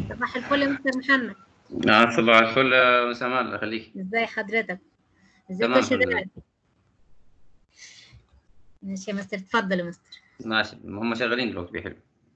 صباح الفل يا مستر محمد آه، صباح الفل يا أسامة الله يخليك ازاي حضرتك ازيك تمام يا الحمد لله. شباب ماشي يا مستر اتفضل يا مستر ماشي هم شغالين دلوقتي بيحلو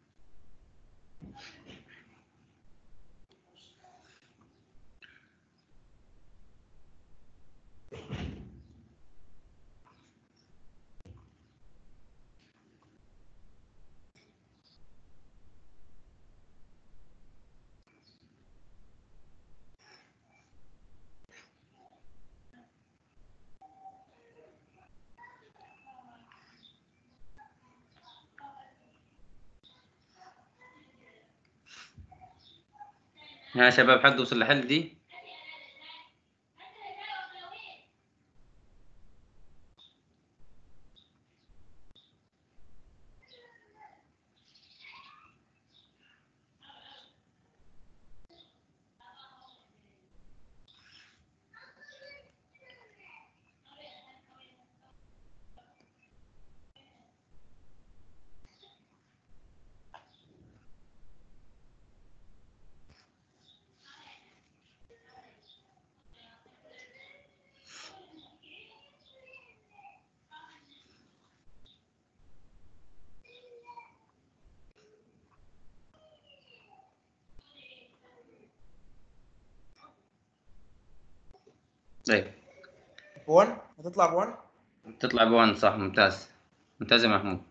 يا شباب حد وصل لحل دي طيب ب1 هتطلع ب1 تطلع بوان صح ممتاز ممتاز يا محمود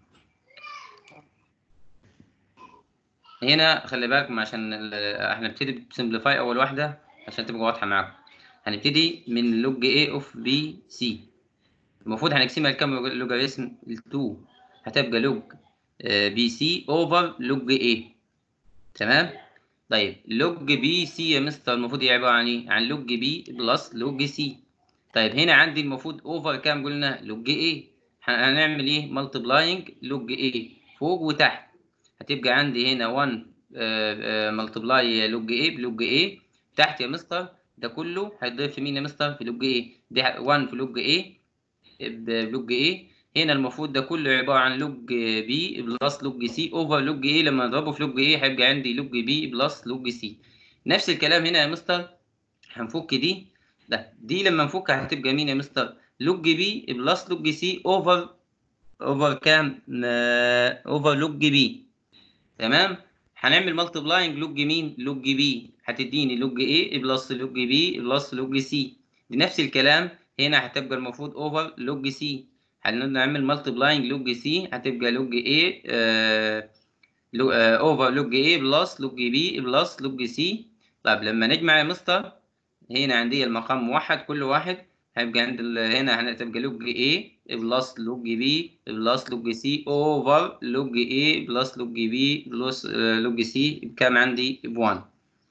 هنا خلي بالكم عشان ال- احنا نبتدي بسمبليفاي اول واحده عشان تبقى واضحه معاكم هنبتدي من لوج A اوف بي سي المفروض هنقسمها لكام لوجاريتم ال2 هتبقى لوج بي سي اوفر لوج A تمام طيب لوج بي سي يا مستر المفروض ايه عباره عن ايه عن لوج بي بلس لوج سي طيب هنا عندي المفروض اوفر كام قلنا لوج ايه هنعمل ايه ملتبلاينج لوج ايه فوق وتحت هتبقى عندي هنا 1 ملتبلاي لوج ايه بلوج ايه تحت يا مستر ده كله هيتضرب في مين يا مستر في لوج ايه ده 1 في لوج ايه بلوج ايه هنا المفروض ده كله عباره عن لوج بي بلس لوج سي اوفر لوج ايه لما نضربه في لوج ايه هيبقى عندي لوج بي بلس لوج سي نفس الكلام هنا يا مستر هنفك دي ده دي لما نفكها هتبقى مين يا مستر لوج بي بلس لوج سي اوفر اوفر كام اوفر لوج بي تمام هنعمل ملتبلاينج لوج مين لوج بي هتديني لوج ايه بلس لوج بي بلس لوج سي نفس الكلام هنا هتبقى المفروض اوفر لوج سي هنعمل ملتبلاينج لوج سي هتبقى لوج ايه اوفر لوج ايه بلس لوج بي بلس لوج سي طيب لما نجمع يا مستر هنا عندي المقام موحد كل واحد هيبقى عند ال- هنا هتبقى لوج A بلس لوج B بلس لوج C اوفر لوج A بلس لوج B بلس آه، لوج C بكام عندي بوان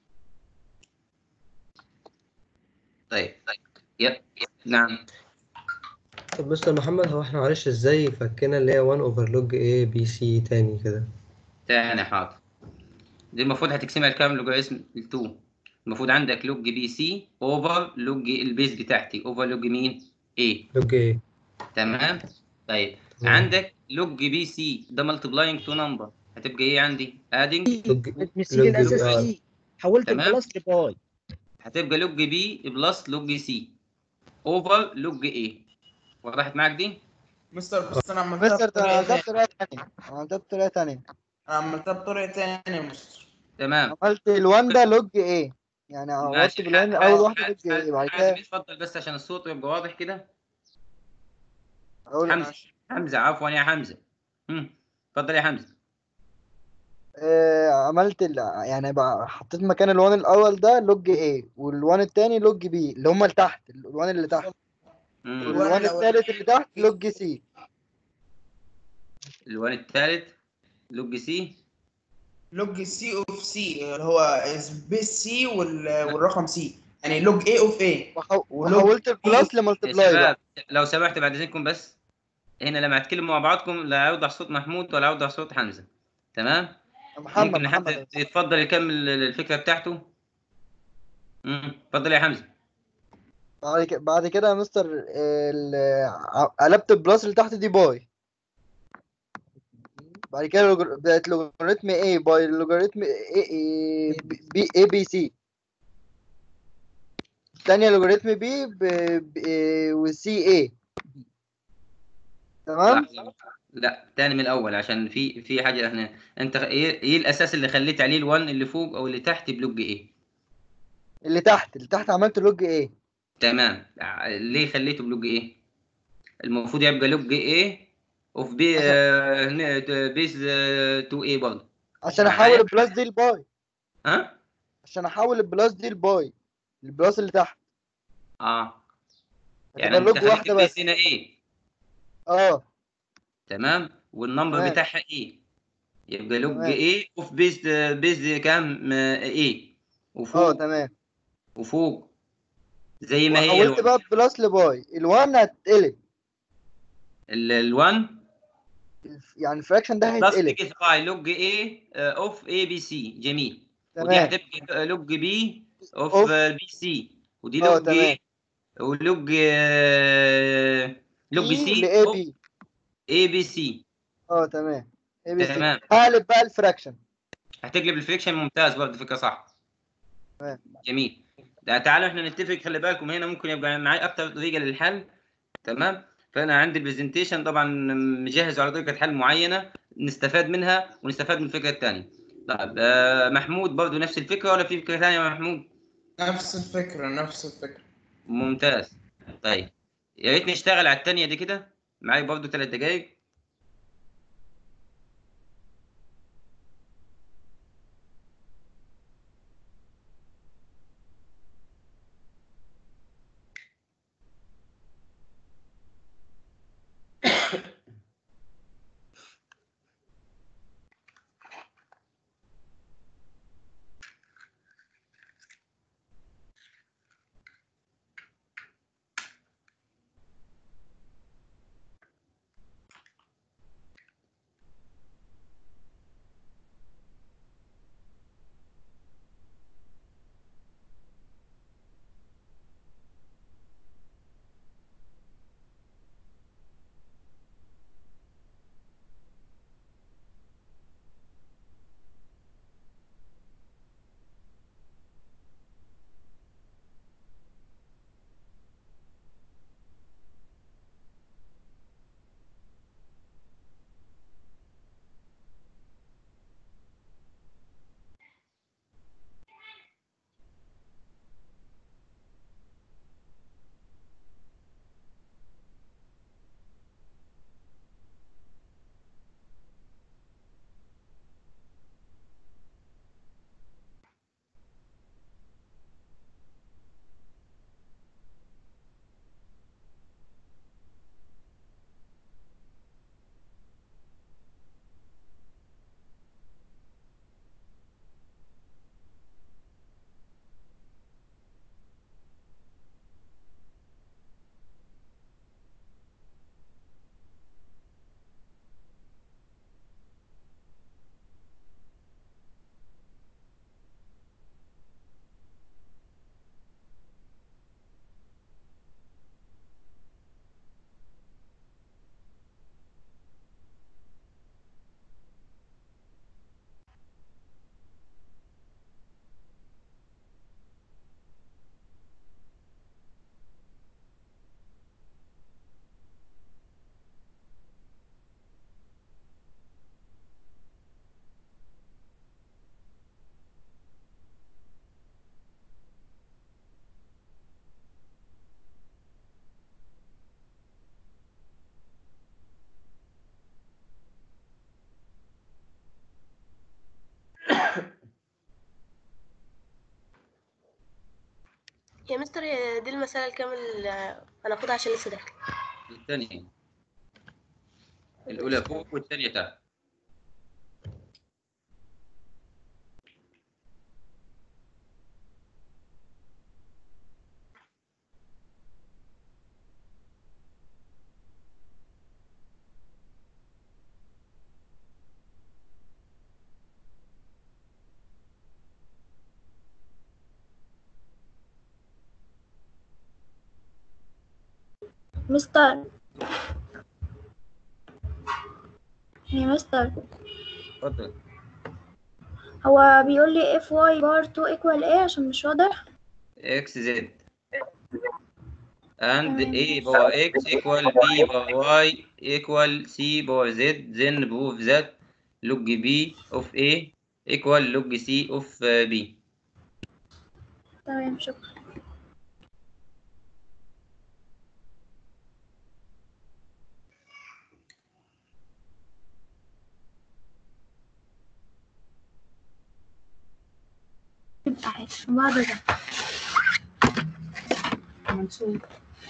طيب يب نعم طب مستر محمد هو احنا معلش ازاي فكنا اللي هي 1 اوفر لوج ايه بي سي تاني كده تاني حاضر دي المفروض هتقسمها لكام لوجاريتم ال2 المفروض عندك لوج بي سي اوفر لوج البيز بتاعتي اوفر لوج مين A لوج ايه تمام طيب تمام. عندك لوج بي سي ده ملتبلاينج تو نمبر هتبقى ايه عندي ادنج لوج مسك لوج- الاساس آه. سي حولت تمام. البلس لباي هتبقى لوج بي بلس لوج سي اوفر لوج اي وضحت معاك دي مستر بس انا عملتها مستر ده بطريقه انا عملتها تانية بطريقه ثانيه عملتها بطريقه ثانيه انا عملتها بطريقه تانية يا مستر تمام عملت الوان ده لوج ايه يعني عوضت ماشي بالوان ح- اول واحده ح- لوج ايه بعد ح- كده اتفضل بس عشان الصوت يبقى واضح كده اقول حمزه حمزه عفوا يا حمزه هم، اتفضل يا حمزه آه عملت ال... يعني بقى حطيت مكان الوان الاول ده لوج ايه والوان التاني لوج بي اللي هم اللي تحت الوان اللي تحت مم. والوان التالت اللي تحت لوج سي الوان الثالث لوج سي لوج سي اوف سي اللي هو سبيس سي والرقم سي يعني لوج اي اوف اي وحو... ولوج وحولت البلس يا لملتبلاي شباب بقى لو سمحت بعد اذنكم بس هنا لما تتكلموا مع بعضكم لا يوضح صوت محمود ولا يوضح صوت حمزه تمام محمد ممكن حد محمد يتفضل يكمل الفكره بتاعته امم اتفضل يا حمزه بعد كده بعد كده يا مستر ال... ع- قلبت البلس اللي تحت دي باي بعد كده لوجر- بقت لوغاريتم A باي لوغاريتم A A B A B C الثانية لوغاريتم B ب ب و C A تمام لحظة. لا تاني من الاول عشان في في حاجه هنا انت ايه ايه الاساس اللي خليت عليه ال1 اللي فوق او اللي تحت بلوج ايه اللي تحت اللي تحت عملت لوج A تمام ع- ليه خليته بلوج ايه المفروض يبقى لوج ايه اوف بي بيز 2 ايه برضه عشان معايا؟ احول البلس دي لباي ها عشان احول البلس دي لباي البلس اللي تحت اه يعني هتبقى انت لوج خليت واحدة بس البيز هنا ايه اه تمام والنمبر تمام. بتاعها ايه يبقى لوج تمام. ايه اوف بيز بيز كام ايه اه وفوق تمام وفوق زي ما هي وحولت بقى بلس لباي ال1 هتتقلب ال1 الف- يعني الفراكشن ده بلس هيتقلب تيجي لوج ايه اوف اي بي سي جميل ودي تمام هتبقى لوج بي اوف أوف. بي سي ودي اه لوج تمام ايه ولوج آه، لوج سي لاي بي اي بي سي اه تمام اي بي سي تمام هقلب بقى الفراكشن هتقلب الفريكشن ممتاز برضه فكره صح تمام. جميل ده تعالوا احنا نتفق خلي بالكم هنا ممكن يبقى معايا اكتر طريقه للحل تمام فانا عندي البرزنتيشن طبعا مجهز على طريقه حل معينه نستفاد منها ونستفاد من الفكره الثانيه طيب آه محمود برضه نفس الفكره ولا في فكره ثانيه يا محمود نفس الفكرة نفس الفكرة ممتاز طيب يا ريت نشتغل على الثانيه دي كده معايا برضه ثلاث دقائق يا مستر هي دي المسألة الكامل آه، هناخدها عشان لسه داخل الثانيه الاولى فوق والثانيه تحت مستر يا مستر اتفضل هو بيقول لي اف واي بار 2 ايكوال ايه عشان مش واضح x z and a power x equal b power y equal c power z then prove that log b of a equal log c of uh, b تمام شكرا يبقى عادي بعد ده منصور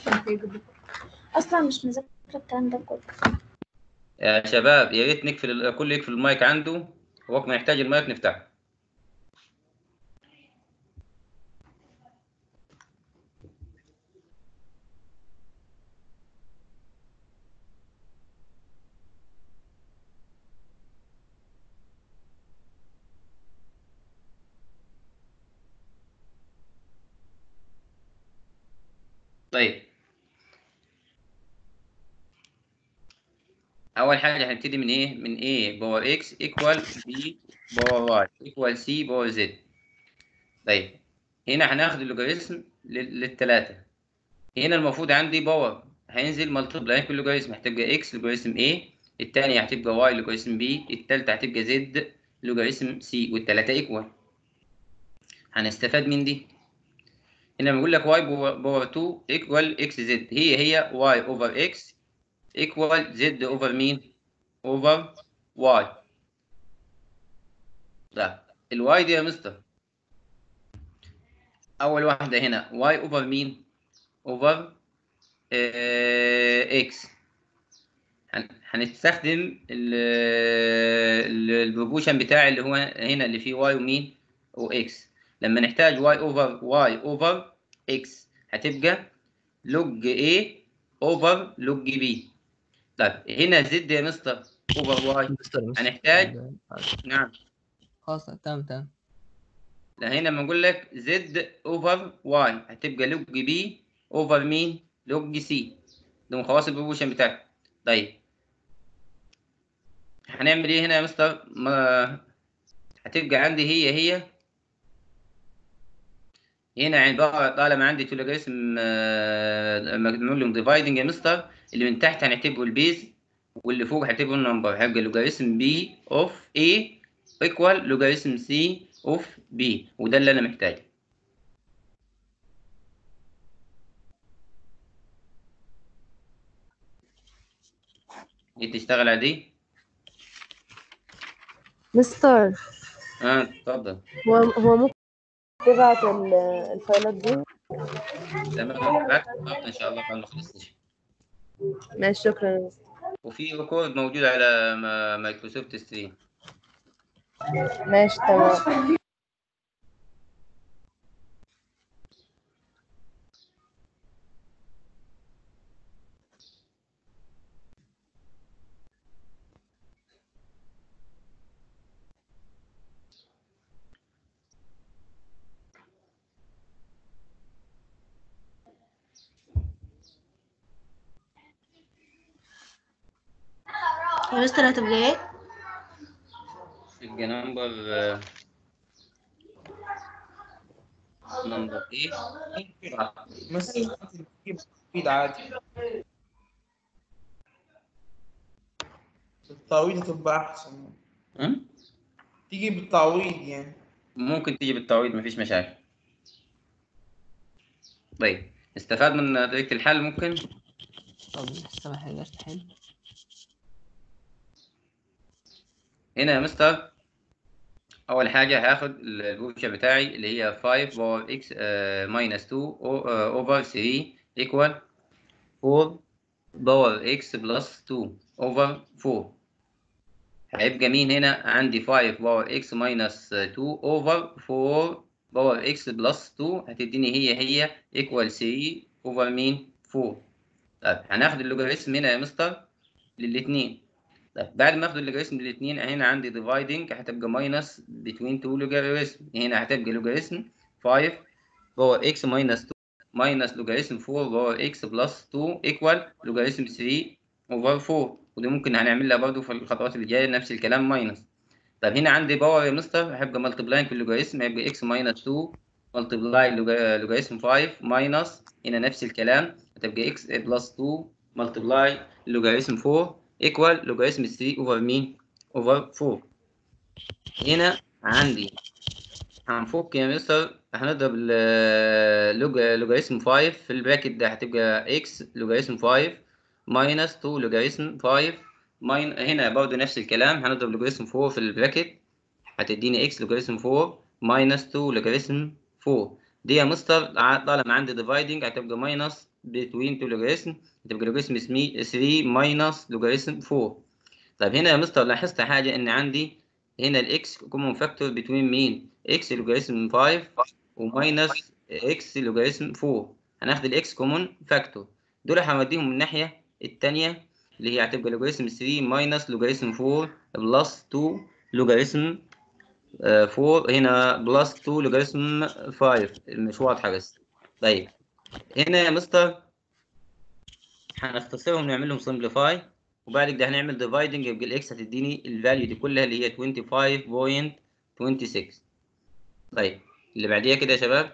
اصلا مش مذاكره الكلام ده كله يا شباب يا ريت نقفل ال- الكل يقفل المايك عنده وقت ما يحتاج المايك نفتحه طيب اول حاجه هنبتدي من ايه من a باور x equal b باور y equal c باور z طيب هنا هناخد اللوغاريتم للثلاثه هنا المفروض عندي باور هينزل ملتبلاي في اللوغاريتم هتبقى x لوغاريتم a الثانيه هتبقى y لوغاريتم b الثالثه هتبقى z لوغاريتم c والثلاثه ايكوال هنستفاد من دي هنا بيقول لك y باور 2 equal x z هي هي y over x equal z over مين over y لا الواي دي يا مستر اول واحده هنا y over مين over آه x هن- هنستخدم البروبوشن بتاعي اللي هو هنا اللي فيه y ومين وx لما نحتاج y over y over x هتبقى log a over log b طيب هنا زد يا مستر اوفر واي مستر مستر هنحتاج نعم خلاص تمام تمام لا هنا بنقول لك زد اوفر واي هتبقى لوج بي اوفر مين لوج سي ده من خواص البروبوشن بتاعك طيب هنعمل ايه هنا يا مستر ما هتبقى عندي هي هي هنا عبارة طالما عندي تولوجاريسم مجموع لهم ديفايدنج يا مستر اللي من تحت هنعتبره البيز واللي فوق هعتبره النمبر هيبقى لوجاريسم بي اوف A ايكوال لوجاريسم سي اوف بي وده اللي انا محتاجه جيت تشتغل على دي مستر اه اتفضل هو هو ممكن تبعت ال- الفايلات دي تمام بعد ان شاء الله بعد ما خلصت ماشي شكرا يا مستر وفي ريكورد موجود على ما- مايكروسوفت ستريم ماشي تمام يا مستر هتبقى ايه؟ يبقى نمبر نمبر ايه مثلا تجيب تفويض عادي التعويض هتبقى أحسن أم؟ تيجي بالتعويض يعني ممكن تيجي بالتعويض مفيش مشاكل طيب استفاد من طريقة الحل ممكن طب لسه ما حلناش تحل هنا يا مستر أول حاجة هاخد البوشة بتاعي اللي هي 5 باور اكس ماينس 2 اوفر 3 ايكوال 4 باور اكس بلس 2 اوفر 4 هيبقى مين هنا عندي 5 باور اكس ماينس 2 اوفر 4 باور اكس بلس 2 هتديني هي هي ايكوال 3 اوفر مين 4 طيب هناخد اللوغاريتم هنا يا مستر للاثنين طيب بعد ما اخد اللوغاريتم للاثنين هنا عندي ديفايدنج هتبقى ماينس بتوين تو لوغاريتم هنا هتبقى لوغاريتم 5 باور اكس ماينس 2 ماينس لوغاريتم 4 باور اكس بلس 2 ايكوال لوغاريتم 3 اوفر 4 ودي ممكن هنعملها برضو في الخطوات اللي جايه نفس الكلام ماينس طب هنا عندي باور يا مستر هيبقى ملتبلاين في اللوجاريتم هيبقى اكس ماينس 2 ملتبلاي لوجاريتم 5 ماينس هنا نفس الكلام هتبقى اكس بلس 2 ملتبلاي لوجاريتم 4 ايكوال لوجاريتم 3 اوفر مين؟ اوفر 4 هنا عندي هنفك يا مستر هنضرب لوجاريتم 5 في البراكت ده هتبقى اكس لوجاريتم 5 ماينس 2 لوجاريتم 5 ماين هنا برضه نفس الكلام هنضرب لوجاريتم 4 في البراكت هتديني اكس لوجاريتم 4 ماينس 2 لوجاريتم 4 دي يا مستر طالما عندي ديفايدنج هتبقى ماينس بين 2 لوجاريتم هتبقى لوجاريتم 3 ماينس لوجاريتم 4 طيب هنا يا مستر لاحظت حاجه ان عندي هنا الاكس كومون فاكتور بين مين اكس لوجاريتم 5 وماينس اكس لوجاريتم 4 هناخد الاكس كومون فاكتور دول هنوديهم من الناحيه الثانيه اللي هي هتبقى لوجاريتم 3 ماينس لوجاريتم 4 بلس 2 لوجاريتم 4 هنا بلس 2 لوجاريتم 5 مش واضحه بس طيب هنا يا مستر هنختصرهم نعمل لهم سمبليفاي وبعد كده هنعمل ديفايدنج يبقى الاكس هتديني الفاليو دي كلها اللي هي 25.26 طيب اللي بعديها كده يا شباب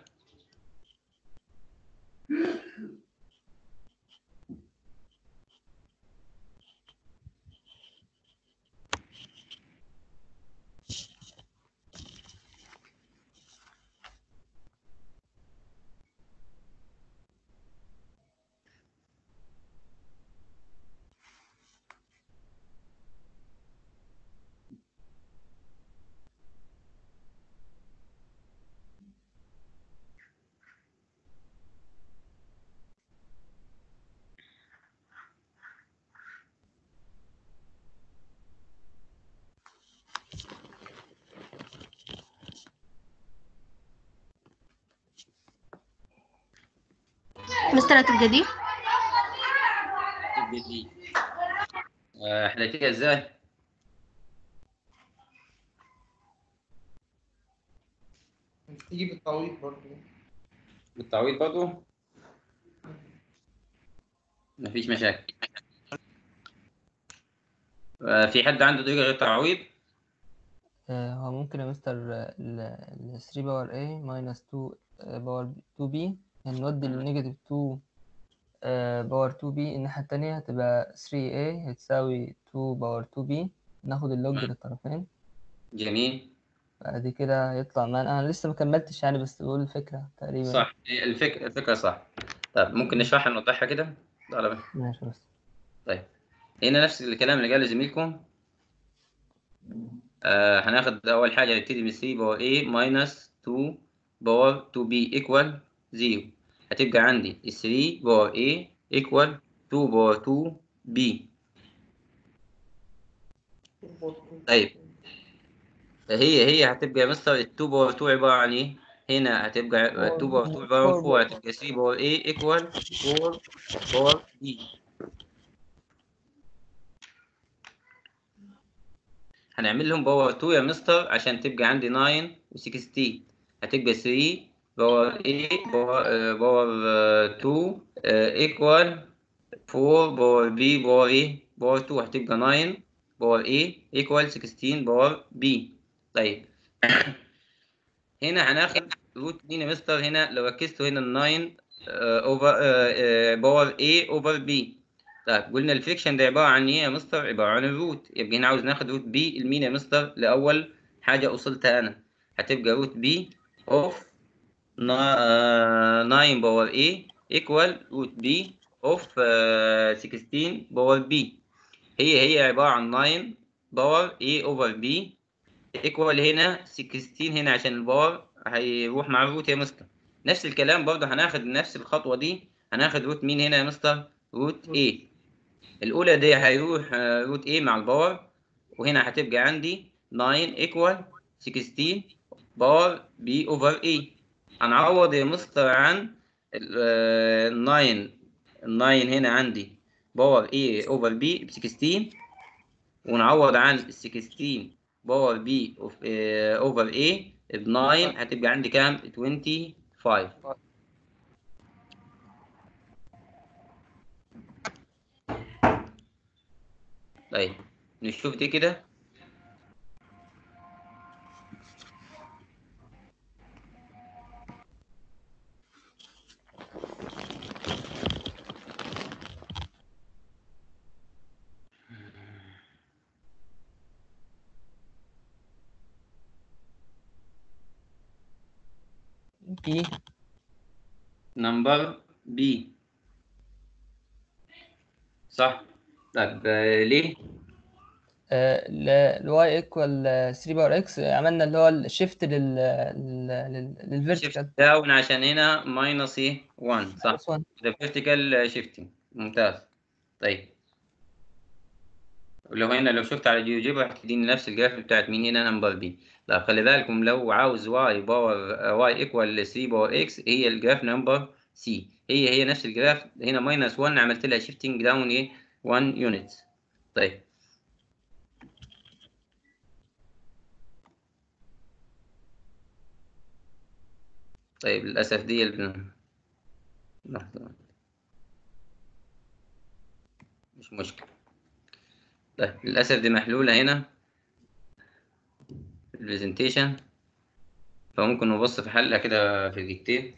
مستر هتبقى دي تبقى دي آه، حليتيها ازاي؟ تيجي بالتعويض برضه بالتعويض برضه مفيش مشاكل آه، في حد عنده طريقة غير تعويض؟ آه، هو ممكن يا مستر ال 3 باور A ماينس 2 باور 2 B يعني نودي النيجاتيف 2 باور 2 B الناحية التانية هتبقى 3A هتساوي 2 باور 2 B ناخد اللوج للطرفين جميل بعد كده يطلع معانا أنا لسه مكملتش يعني بس بقول الفكرة تقريبا صح الفكرة الفكرة صح طيب ممكن نشرحها نوضحها كده؟ طالما ماشي بس طيب هنا نفس الكلام اللي قاله زميلكم آه هناخد أول حاجة نبتدي من 3 باور A ماينس 2 باور 2B ايكوال 0 هتبقى عندي 3 باور A ايكوال 2 باور 2B طيب هي هي هتبقى يا مستر ال 2 باور 2 عبارة عن ايه؟ هنا هتبقى 2 باور 2 عبارة عن 4 هتبقى 3 باور A ايكوال 4 باور B هنعمل لهم باور 2 يا مستر عشان تبقى عندي 9 و16 هتبقى 3 باور A باور آه، باور آه، 2 ايكوال 4 باور B باور A باور 2 هتبقى 9 باور A ايكوال 16 باور B طيب هنا هناخد روت مين يا مستر هنا لو ركزتوا هنا ال 9 اوفر باور A اوفر B طيب قلنا الفريكشن ده عبارة عن ايه يا مستر؟ عبارة عن الروت يبقى هنا عاوز ناخد روت بي المين يا مستر لأول حاجة وصلتها أنا هتبقى روت بي اوف 9 باور A ايكوال روت بي اوف 16 باور B هي هي عبارة عن 9 باور A اوفر B ايكوال هنا 16 هنا عشان الباور هيروح مع الروت يا مستر نفس الكلام برضه هناخد نفس الخطوة دي هناخد روت مين هنا يا مستر؟ روت A الأولى دي هيروح آه، روت A مع الباور وهنا هتبقى عندي 9 ايكوال 16 باور B اوفر A هنعوض يا مستر عن ال آه، 9 ال 9 هنا عندي باور A اوفر B ب 16 ونعوض عن ال 16 باور B اوفر A ب 9 هتبقى عندي كام؟ 25 طيب نشوف دي كده اي نمبر بي صح طيب آه، ليه؟ الواي ايكوال 3 باور اكس عملنا اللي هو الشيفت لل للفيرتيكال شيفت داون عشان هنا ماينس ايه 1 صح بلس 1 ده فيرتيكال شيفتنج ممتاز طيب ولو هنا لو شفت على جيوجيبرا هتديني نفس الجراف بتاعت مين هنا نمبر بي طيب خلي بالكم لو عاوز واي باور واي ايكوال 3 باور اكس هي الجراف نمبر سي هي هي نفس الجراف هنا ماينس 1 عملت لها شيفتنج داون ايه 1 يونت طيب طيب للأسف دي ال... لحظة مش مشكلة طيب للأسف دي محلولة هنا في البرزنتيشن فممكن نبص في حلقة كده في دقيقتين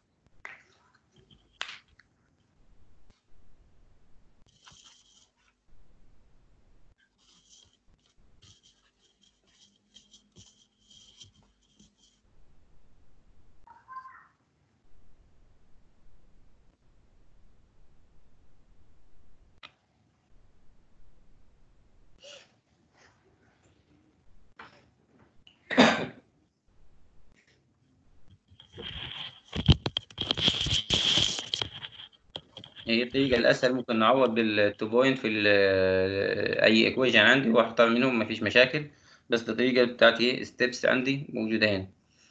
هي الطريقة الأسهل ممكن نعوض بالتو بوينت في ال- أي إيكويشن عندي وأختار منهم مفيش مشاكل بس الطريقة بتاعتي ستيبس عندي موجودة هنا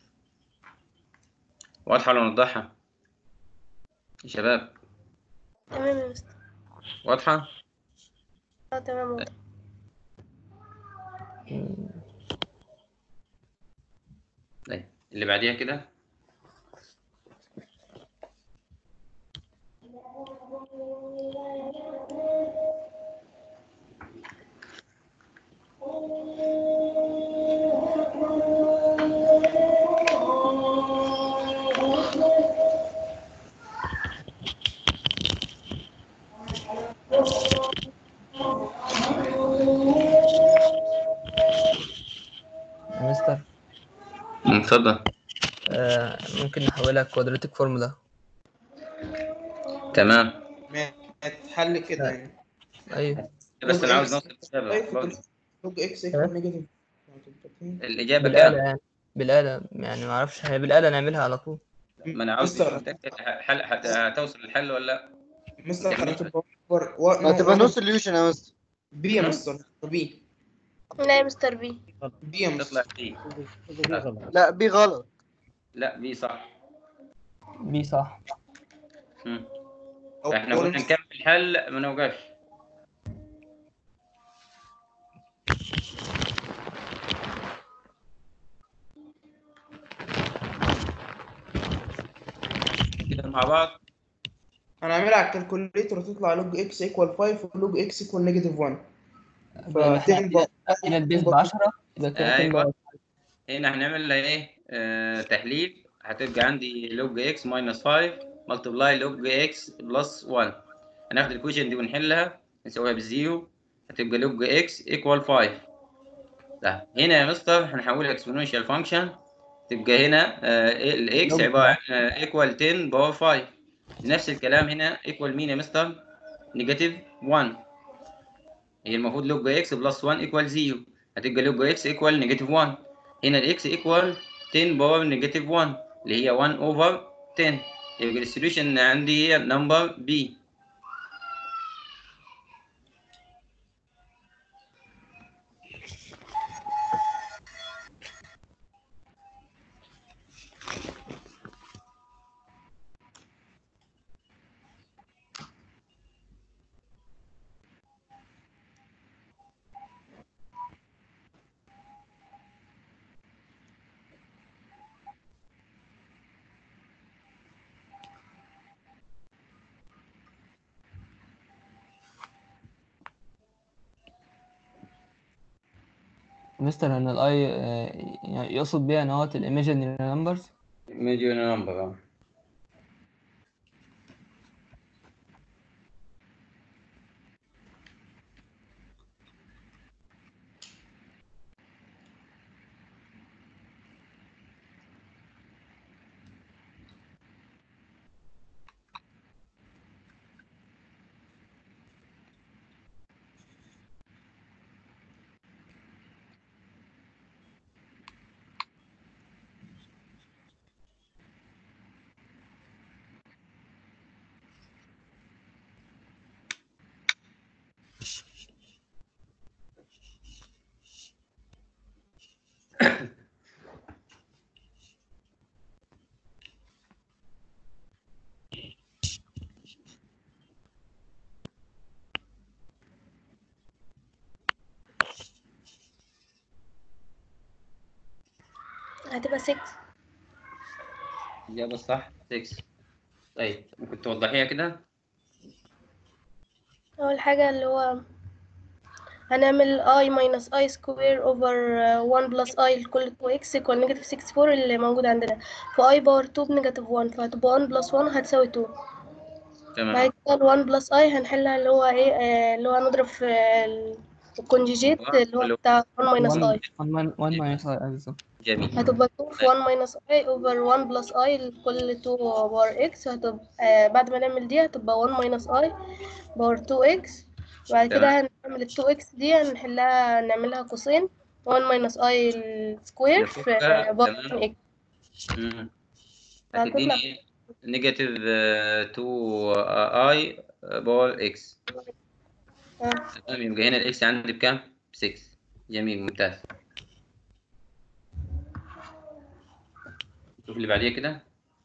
واضحة ولا نوضحها؟ يا شباب تمام يا مستر واضحة؟ اه تمام واضح. طيب اللي بعديها كده يا مستر اتفضل آه ممكن نحولها كوادراتيك فورمولا تمام ما تحل كده يعني ايوه بس أنا عاوز نوصل طيب للسبب لوج اكس ايكوال نيجاتيف الإجابة بالآلة كام؟ يعني بالآلة يعني ما اعرفش هي بالآلة نعملها على طول ما أنا عاوز مستر. أتأكد حل هت- هتوصل للحل ولا لأ؟ مستر يعني هتبقى أكبر و- هتبقى نو سوليوشن يا مستر بي يا مستر بي لا يا مستر بي بي يا تطلع مستر بي لا بي غلط لا بي صح بي صح مم. أو احنا أو قلنا نكمل الحل ما نوقفش كده مع بعض هنعملها على الكالكوليتر تطلع لوج اكس ايكوال 5 ولوج اكس ايكوال نيجاتيف 1 لما احنا فتبقى هنا البيز ب 10 يبقى كده 10 أيوة. باور هنا هنعمل لها ايه آه تحليل هتبقى عندي لوج اكس ماينس 5 ملتبلاي لوج اكس بلس 1 هناخد الكويشن دي ونحلها نسويها بالزيرو هتبقى لوج اكس ايكوال 5 طيب هنا يا مستر هنحولها اكسبوننشال فانكشن تبقى هنا الاكس لوج عباره عن ايكوال 10 باور 5 نفس الكلام هنا ايكوال مين يا مستر نيجاتيف 1 هي المفروض لوج اكس بلس 1 ايكوال 0 هتبقى لوج اكس ايكوال نيجاتيف 1 هنا الاكس ايكوال 10 باور نيجاتيف 1 اللي هي 1 اوفر 10 يبقى السوليوشن عندي هي نمبر بي مستر ان الاي يعني يقصد بيها ان هو الايميجينري نمبرز مليون نمبر هتبقى 6 الإجابة الصح 6 طيب ممكن توضحيها كده أول حاجة اللي هو هنعمل i minus i square over uh, 1 plus i لكل 2x equal negative 64 اللي موجود عندنا ف i باور 2 بنيجاتيف 1 فهتبقى 1 plus 1 هتساوي 2 تمام بعد كده ال 1 plus i هنحلها اللي هو ايه آه، اللي هو هنضرب في ال- الكونجيجيت اللي هو بتاع 1 minus i 1 ماينس اي بالظبط جميل هتبقى 2 في 1 minus i over 1 plus i لكل 2 باور x هتبقى آه بعد ما نعمل دي هتبقى 1 minus i باور 2x بعد كده تمام. هنعمل ال 2x دي هنحلها نعملها قوسين 1 minus i السكوير في نفكها، باور تمام. 2x مم. هتطلع هتديني نيجاتيف 2 اي باور اكس آه. تمام يبقى هنا الاكس عندي بكام؟ ب 6 جميل ممتاز شوف اللي بعديها كده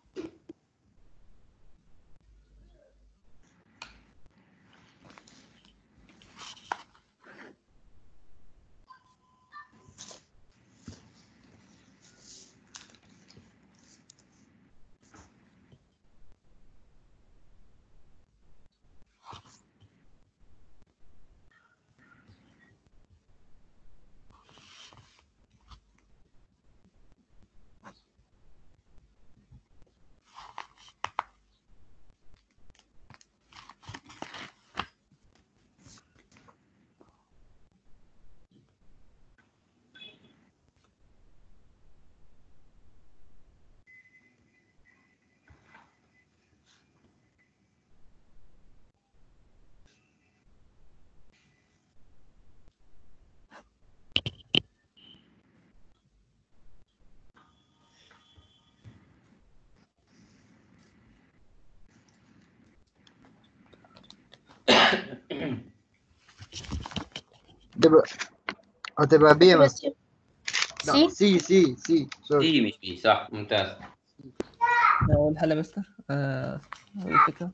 تبقى هتبقى بي هتبقى مثلا سي لا سي سي سي سي سوري دي مش بي صح ممتاز أول حل يا مستر آه، أول الفكرة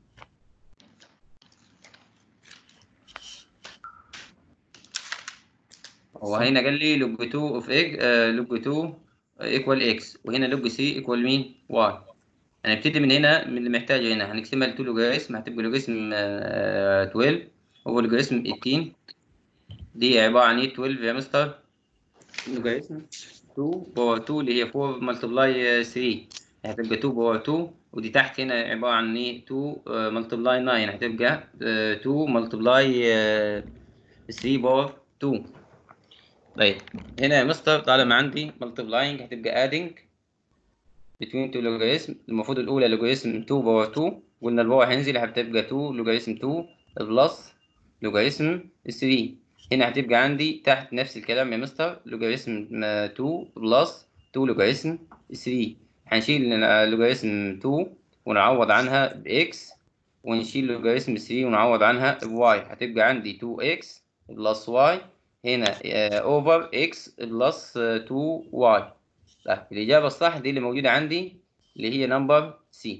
هو هنا قال لي لوج 2 اوف اكس لوج 2 ايكوال اكس وهنا لوج سي ايكوال مين؟ واي هنبتدي من هنا من اللي محتاجه هنا هنقسمها لتو لوجاريسم هتبقى لوجاريسم آه، 12 هو لوجاريسم 18 دي عبارة عن ايه 12 يا مستر؟ لوجاريسم 2 باور 2 اللي هي 4 ملتبلاي 3 هتبقى 2 باور 2 ودي تحت هنا عبارة عن ايه 2 ملتبلاي 9 هتبقى آه، 2 ملتبلاي 3 باور 2 طيب هنا يا مستر طالما عندي multiplying هتبقى adding between two logarithm المفروض الأولى لوجاريسم 2 باور 2 قلنا الباور هينزل هتبقى 2 لوجاريسم 2 بلس لوجاريسم 3 هنا هتبقى عندي تحت نفس الكلام يا مستر لوجاريسم 2 بلس 2 لوجاريسم 3 هنشيل لوجاريسم 2 ونعوض عنها بإكس ونشيل لوجاريسم 3 ونعوض عنها بواي هتبقى عندي 2x بلس واي هنا اوفر اكس بلس 2 واي طيب الاجابه الصح دي اللي موجوده عندي اللي هي نمبر سي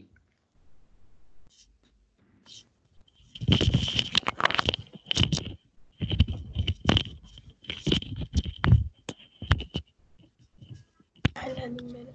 حلها من هنا.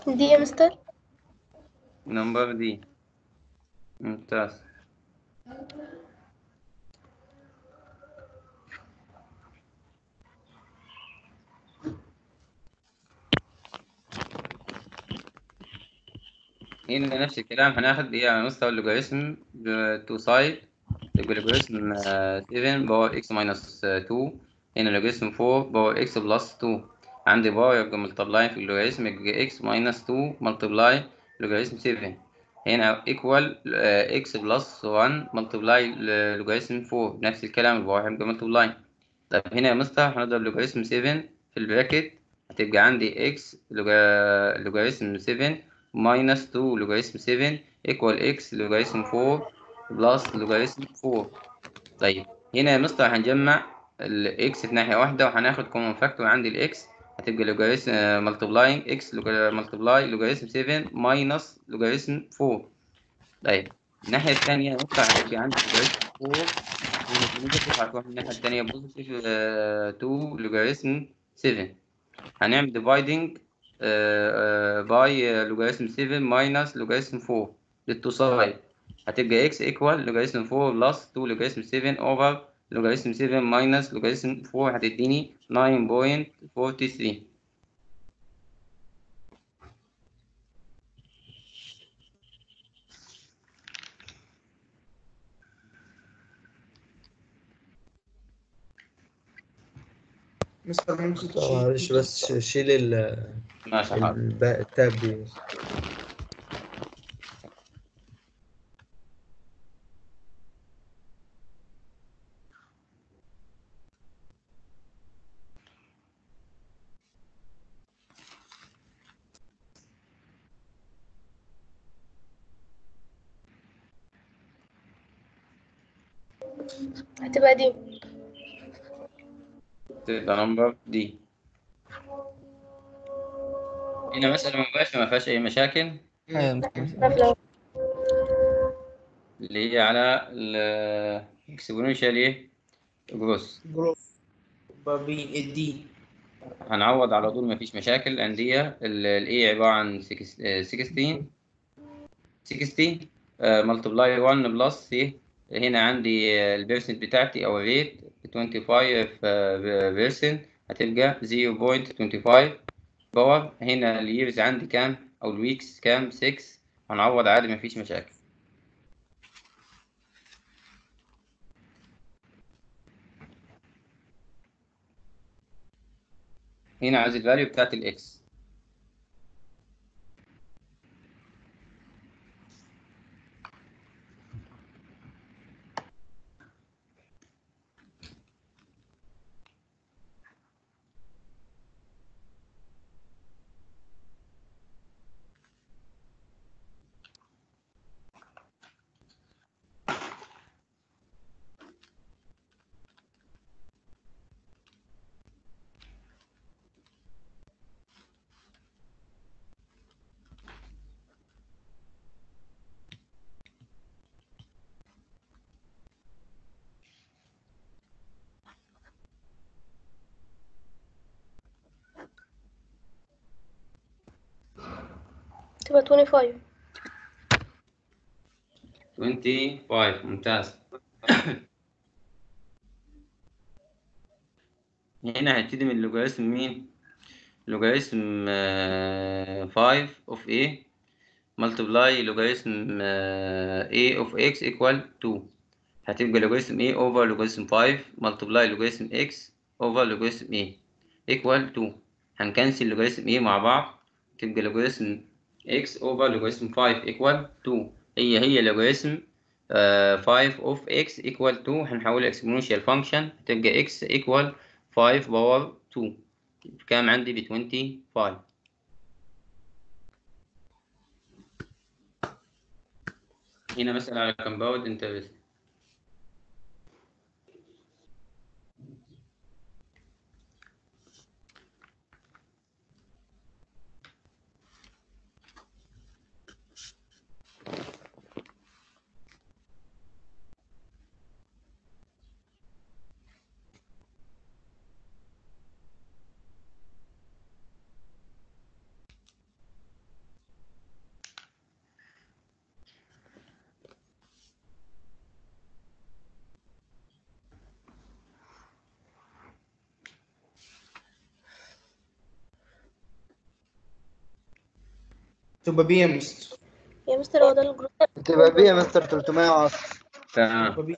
دي يا مستر نمبر دي ممتاز هنا نفس الكلام هناخد ايه على مستوى اللوغاريتم تو سايد يبقى اللوغاريتم 7 باور اكس ماينس 2 هنا اللوغاريتم 4 باور اكس بلس 2 عندي باور يبقى ملتبلاي في اللوغاريتم يبقى اكس ماينس 2 ملتبلاي لوغاريتم 7 هنا ايكوال اكس بلس 1 ملتبلاي لوغاريتم 4 نفس الكلام الباور هيبقى ملتبلاي طيب هنا يا مستر هنضرب لوغاريتم 7 في البراكت هتبقى عندي اكس لوغاريتم 7 minus 2 لوغاريتم 7 equal x لوغاريتم 4 plus لوغاريتم 4 طيب هنا يا مستر هنجمع ال x في ناحية واحدة وهناخد common factor عندي ال x هتبقى لوغاريتم multiplying x multiply لوغاريتم 7 minus لوغاريتم 4 طيب الناحية التانية يا مستر هتبقى عندي لوغاريتم 4 نيجاتيف هتروح الناحية التانية بوزيتيف 2 لوغاريتم 7 هنعمل dividing باي لوغاريتم 7 ماينس لوغاريتم 4 للتو سايد هتبقى x ايكوال لوغاريتم 4 بلس 2 لوغاريتم 7 اوفر لوغاريتم 7 ماينس لوغاريتم 4 هتديني 9.43 مستر ممكن آه، تشيل معلش بس شيل ال ماشي حاضر الب- التاب دي هتبقى دي تبقى نمبر دي هنا مسألة مباشرة ما فيهاش أي مشاكل ايوه يا مستر نفلة اللي هي على ال exponential ايه جروس جروث بين الدي هنعوض على طول مفيش مشاكل أندية ال A عبارة عن 16 60 ملتبلاي 1 بلس ايه هنا عندي البيرسنت بتاعتي أو الريت 25 بيرسنت هتبقى 0.25 باور هنا اليرز عندي كام أو الويكس كام 6 هنعوض عادي مفيش مشاكل هنا عايز الفاليو بتاعت الاكس تبقى 25 25 ممتاز هنا هنبتدي من اللوغاريتم مين؟ لوغاريتم 5 of a multiply لوغاريتم a of x equal 2 هتبقى لوغاريتم a over لوغاريتم 5 multiply لوغاريتم x over لوغاريتم a equal 2 هنكنسل لوغاريتم a مع بعض تبقى لوغاريتم x over لوغاريتم 5 equal 2 هي هي لوغاريتم 5 of x equal 2 هنحولها exponential function تبقى x equal 5 باور 2 كام عندي ب 25 هنا مسألة على compound interest تبقى بي يا مستر يا مستر هو ده الجروب تبقى بي يا مستر 310 تمام تبقى بي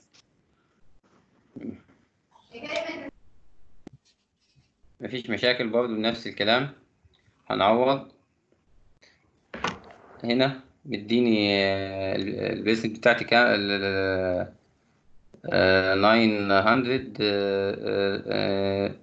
مفيش مشاكل برضه بنفس الكلام هنعوض هنا مديني آه، ال- البيزنس بتاعتي كام ال- ال- آه، 900 آه، آه، آه،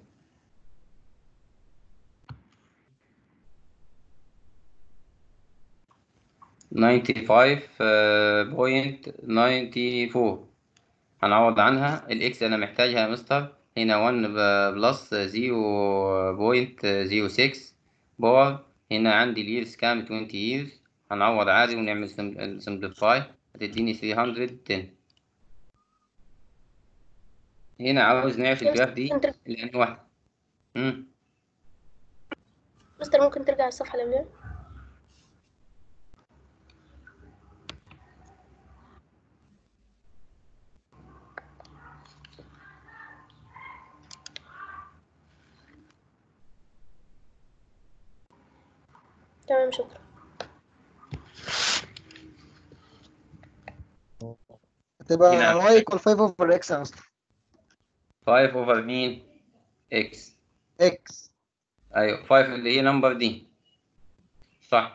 ninety five بوينت ninety four هنعوض عنها الاكس انا محتاجها يا مستر هنا 1 بلس زيرو بوينت زيرو سكس باور هنا عندي اليرز كام 20 years هنعوض عادي ونعمل سمبليفاي هتديني 310 هنا عاوز نعرف الجراف دي ممكن ترجع- لأن واحد مم. مستر ممكن ترجع الصفحة اللي قبلها تمام شكرا تبقى هنا. y equal 5 over x يا مستر 5 اوفر مين اكس x ايوه 5 اللي هي نمبر دي صح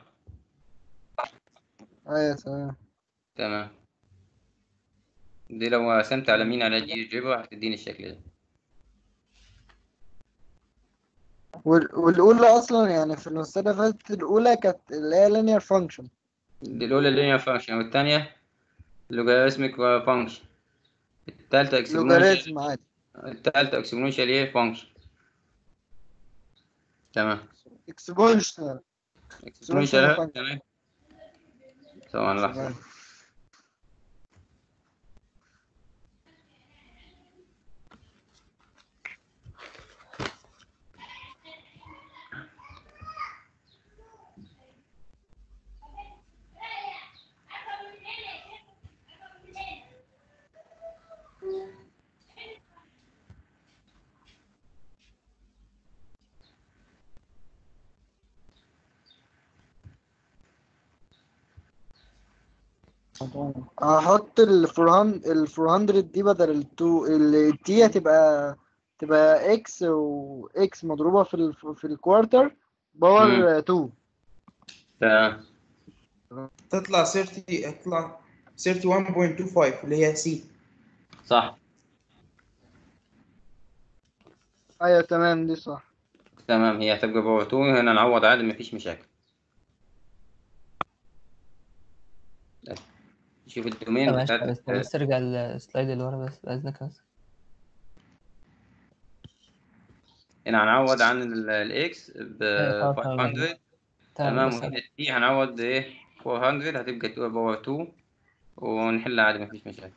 ايوه تمام تمام دي لو قسمت على مين على جي جيبر هتديني الشكل ده وال- والاولى اصلا يعني في المسألة اللي فاتت الاولى كانت اللي هي linear function دي الاولى لينير فانكشن والثانيه لوغاريتميك فانكشن الثالثه اكسبوننشال لوغاريتم عادي الثالثه اكسبوننشال ايه فانكشن تمام exponential اكسبوننشال function. تمام ثواني لحظه هحط ال 400 ال 400 دي بدل ال 2 ال تي هتبقى تبقى اكس و اكس مضروبة في ال في الكوارتر باور 2 تمام تطلع 30 تطلع 31.25 اللي هي سي صح ايوه تمام دي صح تمام هي هتبقى باور 2 هنا نعوض عادي مفيش مشاكل شوف الدومين ماشي بتاعت بس بس ترجع السلايد اللي ورا بس بإذنك بس هنا هنعوض عن الاكس ب أيوة، خلاص، تمام. 500 تمام تمام بس وهنا التي هنعوض ايه 400 هتبقى تبقى باور 2 ونحلها عادي مفيش مشاكل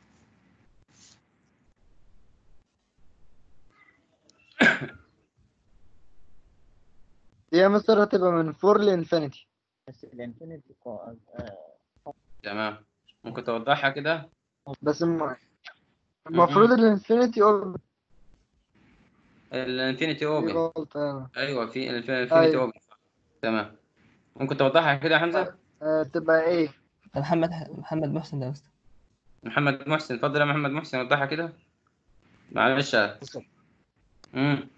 دي يا مستر هتبقى من 4 لانفينيتي بس الانفينيتي تمام ممكن توضحها كده بس الم- المفروض الانفينيتي اوبن الانفينيتي اوبن غلطة ايوه في الانفينيتي أيوة. اوبن تمام ممكن توضحها كده يا حمزه آه، تبقى ايه محمد محمد محسن ده يا مستر محمد محسن اتفضل يا محمد محسن وضحها كده معلش امم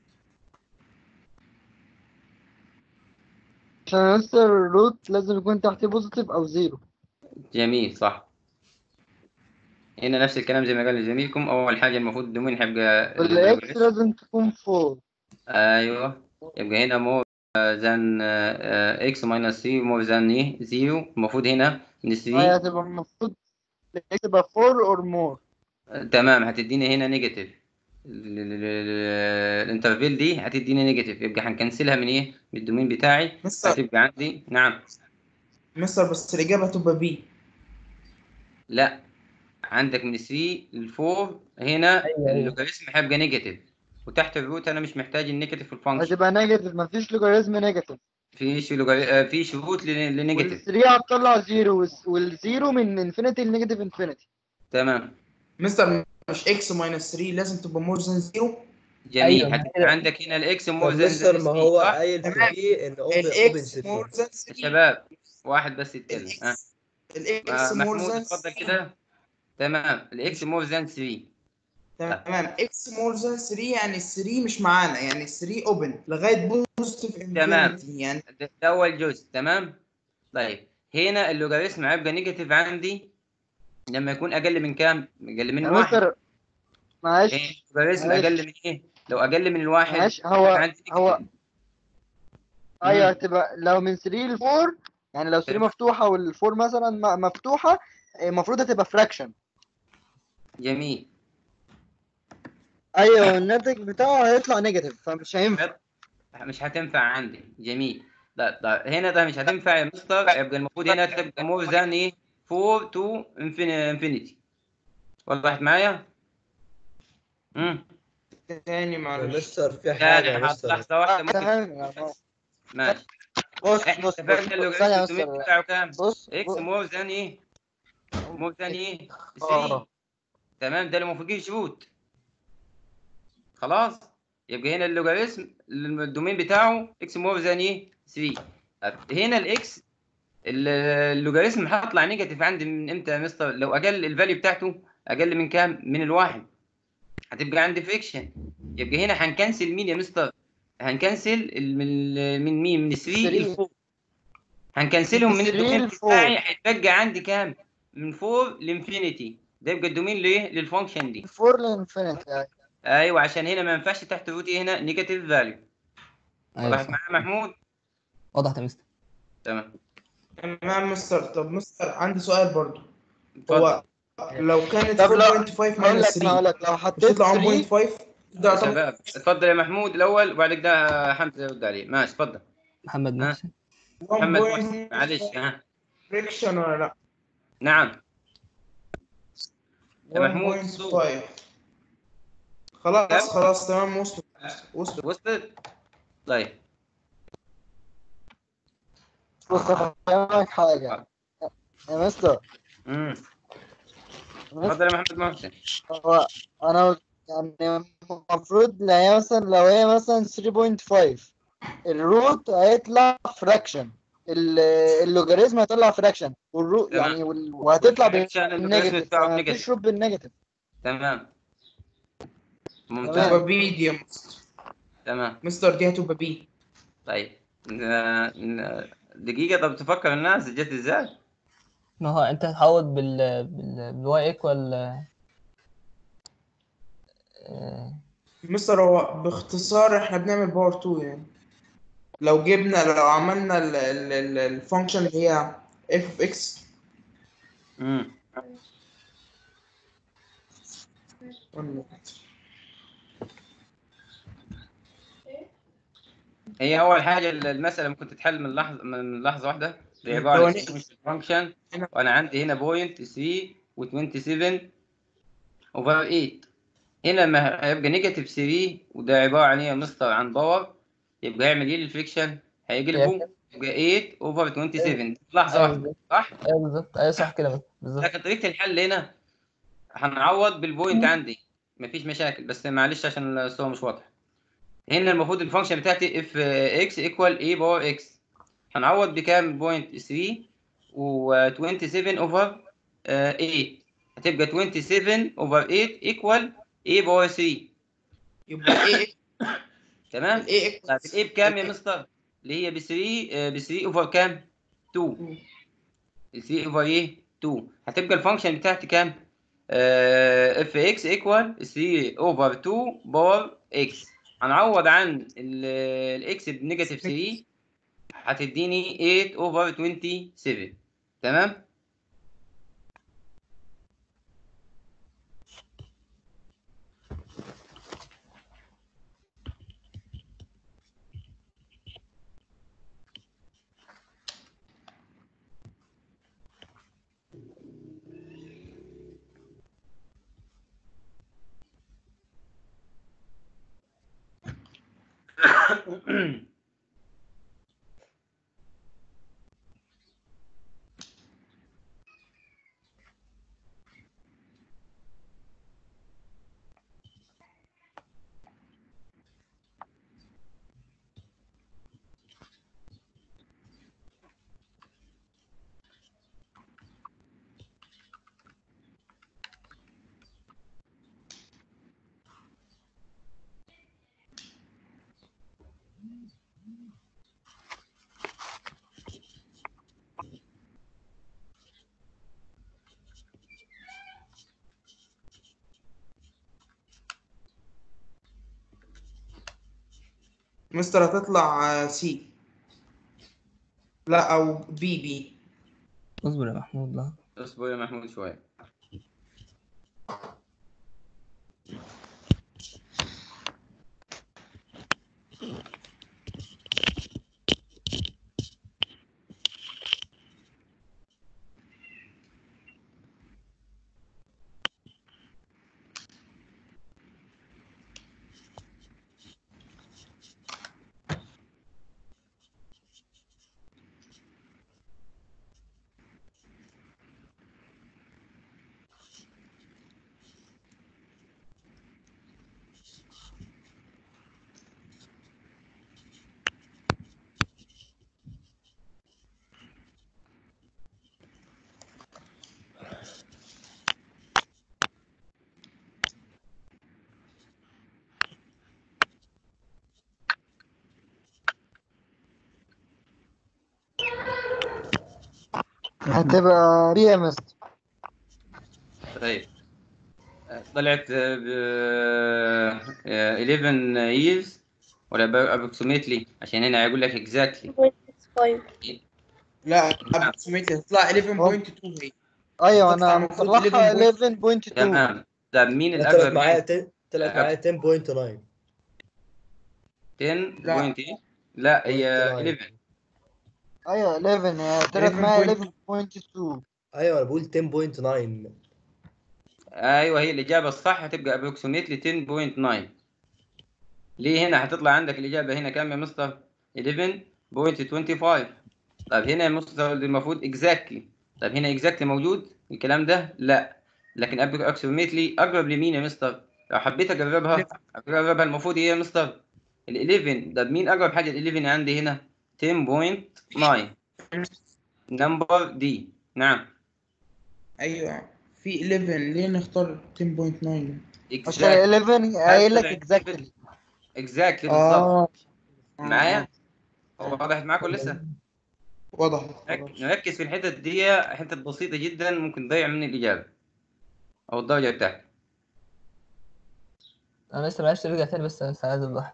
عشان مستر الروت لازم يكون تحتيه بوزيتيف او زيرو جميل صح هنا نفس الكلام زي ما قال زميلكم اول حاجه المفروض الدومين هيبقى والاكس لازم تكون 4 ايوه يبقى هنا مور ذان اكس ماينس 3 مور ذان ايه زيرو المفروض هنا من هي 3 هتبقى المفروض الاكس تبقى 4 اور مور تمام هتديني هنا نيجاتيف الانترفيل دي هتديني نيجاتيف يبقى هنكنسلها من ايه من الدومين بتاعي مستر هتبقى عندي نعم مستر بس الإجابة تبقى بي لا عندك من 3 ل 4 هنا أيوة، أيوة. اللوغاريتم هيبقى نيجاتيف وتحت الروت انا مش محتاج النيجاتيف في الفانكشن هتبقى نيجاتيف مفيش لوغاريتم نيجاتيف في شو لوغاري... آه، في شروط لن- لنيجاتيف وال3 هتطلع زيرو والزيرو من انفينيتي لنيجاتيف انفينيتي تمام مستر مش اكس ماينس 3 لازم تبقى مور ذان زيرو جميل أيوة، هتبقى كده. عندك هنا الاكس طب مور ذان مستر ما هو صح؟ قايل في تمام. بي ان اوبن اوبن الاكس سيت مور ذان 3 شباب واحد بس يتكلم ها الاكس آه، مور محمود ذان اتفضل كده تمام الاكس مور ذان 3 تمام اكس مور ذان 3 يعني ال 3 مش معانا يعني ال 3 اوبن لغايه بوزيتيف تمام. انفينيتي يعني ده ده اول جزء تمام طيب هنا اللوغاريتم هيبقى نيجاتيف عندي لما يكون اقل من كام اقل من يا واحد مستر معلش إيه، اللوغاريتم معلش. اقل من ايه لو اقل من الواحد معلش هو عندي هو negative. ايوه مم. هتبقى لو من 3 ل 4 يعني لو 3 تمام. مفتوحه وال4 مثلا م- مفتوحه المفروض هتبقى فراكشن جميل ايوه الناتج بتاعه هيطلع نيجاتيف فمش هينفع مش هتنفع عندي جميل لا ده هنا ده مش هتنفع يا مستر يبقى المفروض هنا تبقى مور ذان ايه 4 تو انفينيتي وضحت معايا؟ امم تاني يا معلش مستر في حاجة ثانية يا مستر لحظة واحدة ممكن تمام يا عمار. ماشي بص احنا بص بص اتفقنا بص ثانية يا اللوغاريتم الدومين مستر بتاعه كام؟ بص اكس بص- مور ذان ايه؟ مور ذان ايه؟ آه. 3 تمام ده اللي ما فيهوش شروط خلاص يبقى هنا اللوغاريتم الدومين بتاعه اكس مور ذان ايه 3 طب هنا الاكس ال- اللوغاريتم هيطلع نيجاتيف عندي من امتى يا مستر لو اقل الفاليو بتاعته اقل من كام من الواحد هتبقى عندي فيكشن يبقى هنا هنكنسل مين يا مستر هنكنسل ال- من من مين من 3 ل 3. 4 هنكنسلهم من 3 الدومين ل 4. بتاعي هيتبقى عندي كام من 4 لانفينيتي ده يبقى الدومين ليه للفانكشن دي 4 لانفينيتي يعني ايوه عشان هنا ما ينفعش تحت روت إيه هنا نيجاتيف فاليو ايوه وضحت صح معايا محمود وضحت يا مستر تمام تمام مستر طب مستر عندي سؤال برضو اتفضل هو لو كانت طب لا، 4.5 هقول ماينس لك هقول 3 لك لو مش حطيت تطلع 3 1.5 ده يا يعتبر شباب اتفضل يا محمود الاول وبعد كده حمزه يرد عليه ماشي اتفضل محمد ها؟ محسن محمد محسن 1.5 معلش ها فريكشن ولا لا نعم يا محمود 1.5 خلاص خلاص تمام وصلت وصلت وصلت طيب بص افهمك حاجه يا مستر امم يا مستر، اتفضل يا محمد محسن هو انا يعني المفروض لو هي مثلا لو هي مثلا 3.5 الروت هيطلع فراكشن اللوجاريزم هيطلع فراكشن والروت تمام. يعني وال- وهتطلع والفراكشن اللوجاريزم بالنيجاتيف بتاعه فمفيش بنيجاتيف. روت بالنيجاتيف تمام هتبقى ممتاز بي دي يا مستر تمام مستر دي هتبقى بي طيب ن- ن- دقيقة طب تفكر الناس جت ازاي؟ ما هو انت هتعوض بال بال بالواي ايكوال مستر هو باختصار احنا بنعمل باور 2 يعني لو جبنا لو عملنا الفانكشن اللي هي اف اوف اكس امم هي اول حاجه المساله ممكن تتحل من لحظه من لحظه واحده دي عباره عن ثواني. فانكشن وانا عندي هنا بوينت 3 و27 اوفر 8 هنا لما هيبقى نيجاتيف 3 وده عباره عن ايه يا مستر عن باور يبقى هيعمل ايه للفريكشن هيقلبه يبقى 8 اوفر 27 لحظه أيوة واحده صح؟ ايوه بالظبط ايوه صح كده بالظبط لكن طريقه الحل هنا هنعوض بالبوينت عندي مفيش مشاكل بس معلش عشان الصوره مش واضحه هنا المفروض الفانكشن بتاعتي اف اكس ايكوال اي باور اكس هنعوض بكام بوينت 3 و27 اوفر 8 هتبقى 27 اوفر 8 ايكوال اي باور 3 يبقى ايه تمام ايه طيب الاي بكام يا مستر اللي هي ب 3 ب 3 اوفر كام 2 3 اوفر ايه 2 هتبقى الفانكشن بتاعتي كام اف اكس ايكوال 3 اوفر 2 باور اكس هنعوض عن الاكس بنيجاتيف 3 هتديني 8 اوفر 27 تمام مستر هتطلع سي لا او بي بي اصبر يا محمود لا اصبر يا محمود شويه هتبقى بي ام اس طيب طلعت ب 11 years ولا approximately عشان هنا هيقول لك exactly 0.65 لا ابروكسيميتلي هتطلع 11.2 هي ايوه تطلع انا المفروض مطلعها 11.2. 11.2 تمام طب مين طلعت الاقرب معايا يعني؟ تن- طلعت آه. معايا 10.9 10 لا. بوينت إيه؟ لا هي 0.9. 11 ايوه 11 هي طلعت معايا 11.2 ايوه انا بقول 10.9 ايوه هي الاجابه الصح هتبقى approximately 10.9 ليه هنا هتطلع عندك الاجابه هنا كام يا مستر 11.25 طب هنا يا مستر المفروض exactly طب هنا exactly موجود الكلام ده لا لكن approximately اقرب لمين يا مستر لو حبيت اقربها اقربها المفروض هي يا مستر ال 11 طب مين اقرب حاجه ال 11 عندي هنا 10.9 نمبر دي نعم ايوه في 11 ليه نختار 10.9 exactly عشان 11 قايل لك اكزاكتلي exactly بالظبط اه معايا وضحت معاك ولا لسه وضح رك- نركز في الحتت دي حتت بسيطة جدا ممكن تضيع مني الإجابة أو الدرجة بتاعتي انا لسه معلش ارجع تاني بس بس عايز اوضح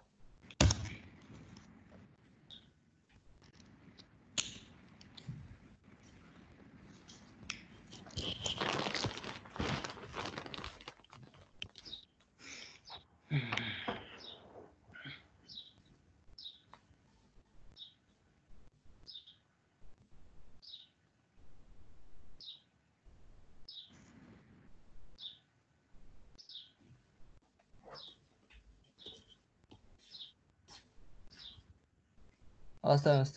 خلاص تمام يا مستر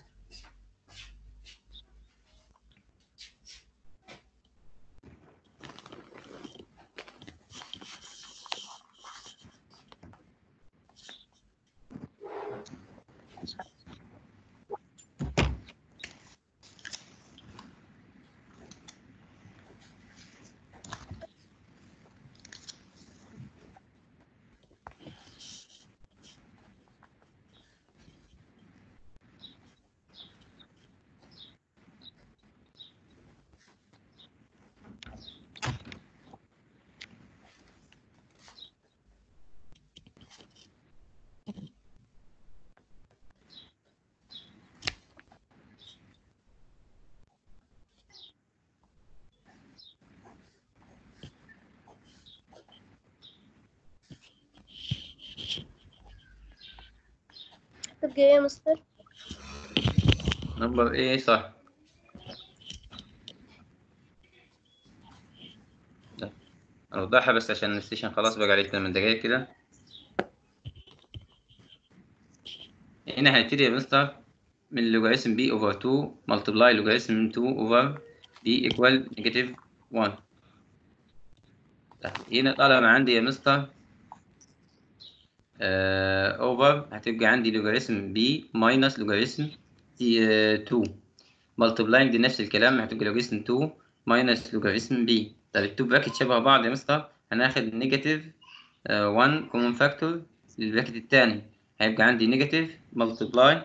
تبقى ايه يا مستر نمبر إيه صح لا. أوضحها بس عشان السيشن خلاص بقى عليه 8 دقايق كده هنا هنبتدي يا مستر من لوغاريتم بي اوفر 2 ملتبلاي لوغاريتم 2 اوفر بي ايكوال نيجاتيف 1 طيب هنا طالما عندي يا مستر اوفر هتبقى عندي لوغاريتم بي ماينس لوغاريتم 2 ملتبلاينج دي نفس الكلام هتبقى لوغاريتم 2 ماينس لوغاريتم بي طب التو براكت شبه بعض يا مستر هناخد نيجاتيف 1 كومن فاكتور للبراكت الثاني هيبقى عندي نيجاتيف ملتبلاي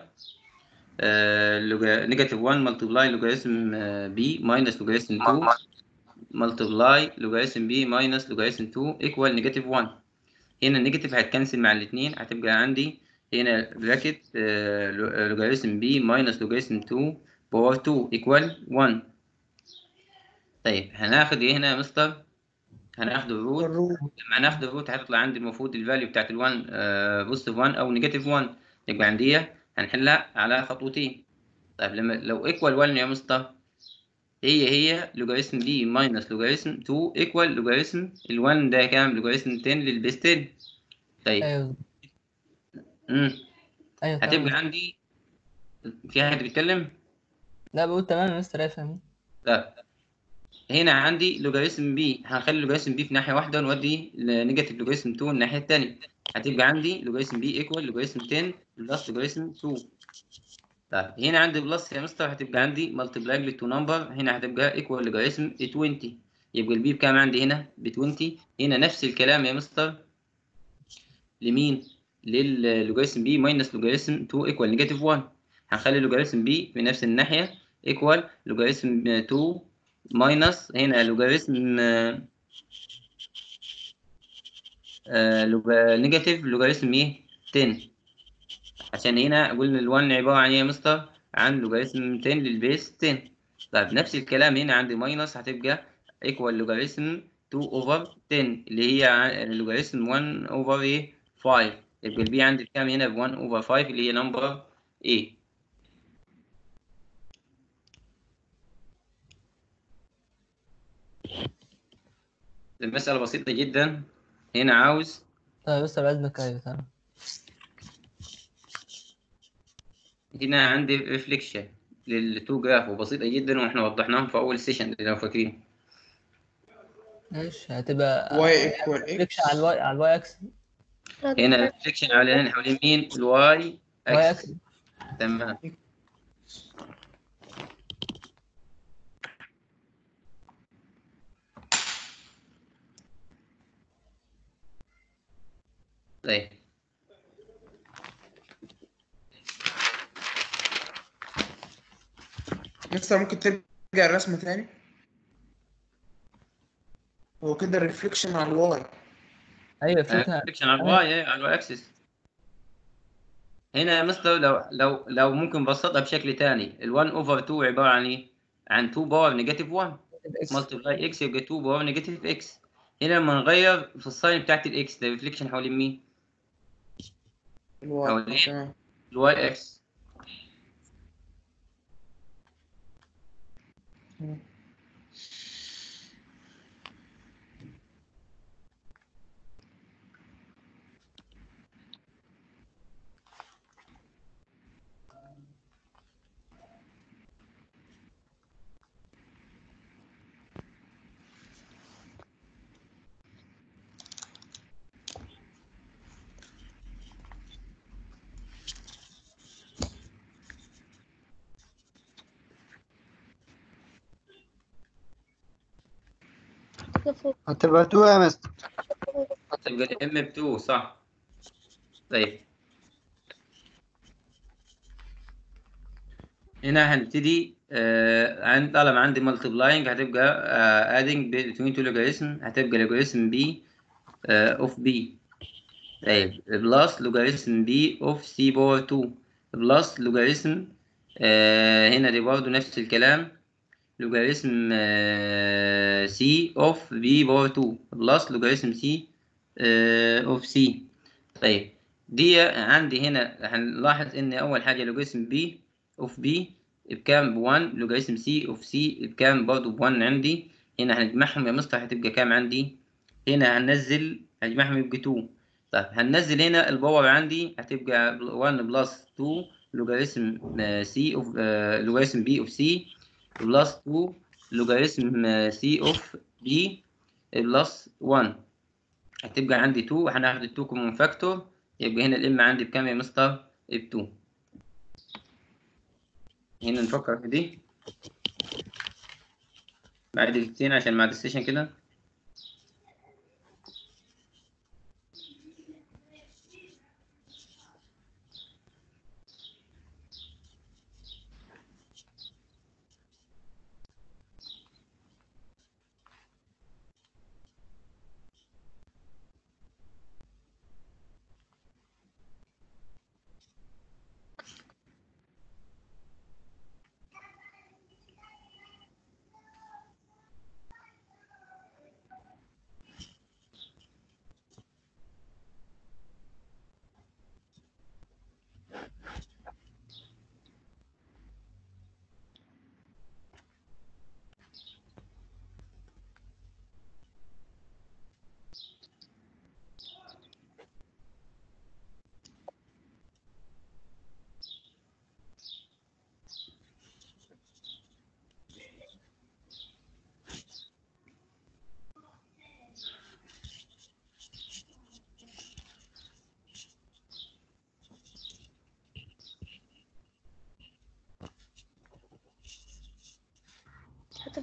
نيجاتيف 1 ملتبلاي لوغاريتم بي ماينس لوغاريتم 2 ملتبلاي لوغاريتم بي ماينس لوغاريتم 2 ايكوال نيجاتيف 1 هنا النيجاتيف هتكنسل مع الاثنين هتبقى عندي هنا براكت لوغاريتم بي ماينس لوغاريتم 2 باور 2 ايكوال 1 طيب هناخد ايه هنا يا مستر هناخد الروت الروت لما هناخد الروت هتطلع عندي المفروض الفاليو بتاعت ال1 بوزيتيف 1 او نيجاتيف 1 يبقى عندي هنحلها على خطوتين طيب لما لو ايكوال 1 يا مستر هي هي لوغاريتم بي ماينس لوغاريتم 2 ايكوال لوغاريتم ال1 ده كام لوغاريتم 10 للبيس 10 طيب ايوه امم ايوه هتبقى تمام عندي في حد بيتكلم لا بقول تمام يا مستر ايه فاهمين لا هنا عندي لوغاريتم بي هنخلي لوغاريتم بي في ناحيه واحده ونودي لنيجاتيف لوغاريتم 2 الناحيه الثانيه هتبقى عندي لوغاريتم بي ايكوال لوغاريتم 10 بلس لوغاريتم 2 طيب هنا عندي بلس يا مستر هتبقى عندي ملتبلاي للتو نمبر هنا هتبقى ايكوال لوغاريتم 20 يبقى البي بكام عندي هنا ب 20 هنا نفس الكلام يا مستر لمين؟ للوغاريتم بي ماينس لوغاريتم 2 ايكوال نيجاتيف 1 هنخلي لوغاريتم بي في نفس الناحيه ايكوال لوغاريتم 2 ماينس هنا لوغاريتم نيجاتيف لوغاريتم ايه 10 عشان هنا قلنا ال1 عباره عن ايه يا مستر عن لوغاريتم 10 للبيس 10 طيب نفس الكلام هنا عندي ماينس هتبقى ايكوال لوغاريتم 2 اوفر 10 اللي هي لوغاريتم 1 اوفر ايه 5 يبقى البي عندي بكام هنا ب 1 اوفر 5 اللي هي نمبر ايه المسألة بسيطة جدا هنا عاوز طيب يا مستر بعد ايوه تمام هنا عندي ريفليكشن للتو جراف وبسيطة جدا واحنا وضحناهم في أول سيشن لو فاكرين ماشي هتبقى واي ايكوال ريفليكشن اكس على الواي على الواي اكس هنا ريفليكشن حوالين حوالين مين الواي واي اكس اكس تمام طيب مستر ممكن ترجع الرسمة تاني هو كده ريفليكشن على الواي ايوه فكرة ريفليكشن على الواي إيه، على الواي اكسس هنا يا مستر لو لو لو ممكن نبسطها بشكل تاني ال1 اوفر 2 عبارة عن ايه؟ عن 2 باور نيجاتيف 1 ملتبلاي اكس يبقى 2 باور نيجاتيف اكس هنا لما نغير في الساين بتاعت الاكس ده ريفليكشن حوالين مين؟ الواي حوالين تمام الواي اكس هتبقى 2 يا مستر تبقى الام ب 2 صح طيب هنا هنبتدي آه عن طالما عندي ملتبلاينج هتبقى آه ادنج between two logarithm هتبقى لوغاريتم بي اوف بي طيب بلس لوغاريتم بي اوف سي باور 2 بلس لوغاريتم آه هنا دي برضه نفس الكلام لوغاريتم سي اوف بي باور 2 بلس لوغاريتم سي اوف سي طيب دي عندي هنا هنلاحظ ان اول حاجه لوغاريتم بي اوف بي بكام ب 1 لوغاريتم سي اوف سي بكام برضه ب 1 عندي هنا هنجمعهم يا مستر هتبقى كام عندي هنا هننزل هنجمعهم يبقى 2 طيب هننزل هنا الباور عندي هتبقى 1 بلس 2 لوغاريتم سي اوف لوغاريتم بي اوف سي بلس 2 لوغاريتم سي اوف بي بلس 1 هتبقى عندي 2 هناخد ال 2 كومون فاكتور يبقى هنا الام عندي بكام يا مستر؟ ب 2 هنا نفكر في دي بعد دقيقتين عشان بعد السيشن كده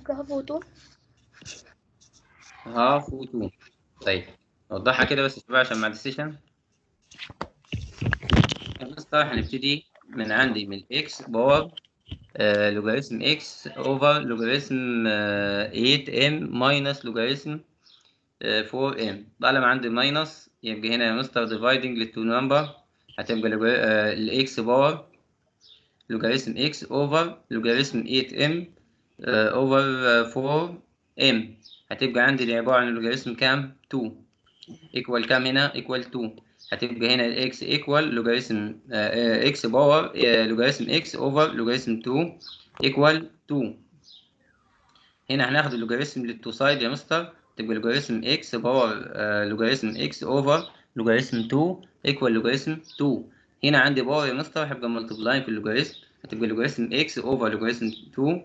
ممكن هاف وتو هاف و 2 طيب نوضحها كده بس شوية عشان مع السيشن المستر هنبتدي من عندي من اكس باور لوغاريتم اكس اوفر لوغاريتم 8 ام ماينس لوغاريتم 4 ام طالما عندي ماينس يبقى هنا يا مستر ديفايدنج للتو نمبر هتبقى الاكس باور لوغاريتم اكس اوفر لوغاريتم 8 ام اوفر 4 ام هتبقى عندي دي عبارة عن لوغاريتم كام 2 ايكوال كام هنا ايكوال 2 هتبقى هنا الاكس ايكوال لوغاريتم اكس باور لوغاريتم اكس اوفر لوغاريتم 2 ايكوال 2 هنا هناخد اللوغاريتم للتو سايد يا مستر تبقى لوغاريتم اكس باور لوغاريتم اكس اوفر لوغاريتم 2 ايكوال لوغاريتم 2 هنا عندي باور يا مستر هيبقى ملتبلاين في اللوغاريتم هتبقى لوغاريتم اكس اوفر لوغاريتم 2